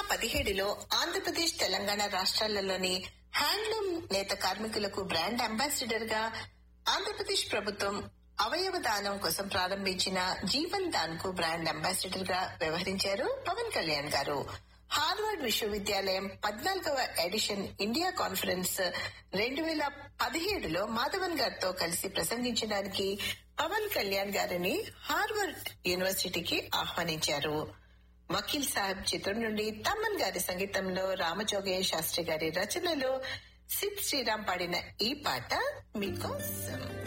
పదిహేడులో ఆంధ్రప్రదేశ్ తెలంగాణ రాష్ట్రాలలోని హ్యాండ్లూమ్ నేత కార్మికులకు బ్రాండ్ అంబాసిడర్ గా ఆంధ్రప్రదేశ్ ప్రభుత్వం అవయవ దానం కోసం ప్రారంభించిన జీవన్ దాన్ కు బ్రాండ్ అంబాసిడర్ గా వ్యవహరించారు పవన్ కళ్యాణ్ గారు హార్వర్డ్ విశ్వవిద్యాలయం పద్నాలుగవ ఎడిషన్ ఇండియా కాన్ఫరెన్స్ రెండు వేల పదిహేడులో మాధవన్ గారితో కలిసి ప్రసంగించడానికి పవన్ కళ్యాణ్ గారిని హార్వర్డ్ యూనివర్సిటీకి ఆహ్వానించారు వకీల్ సాహెబ్ చిత్రం నుండి తమ్మన్ గారి సంగీతంలో రామజోగయ్య శాస్త్రి గారి రచనలో సిద్ శ్రీరామ్ పాడిన ఈ పాట మీకోసం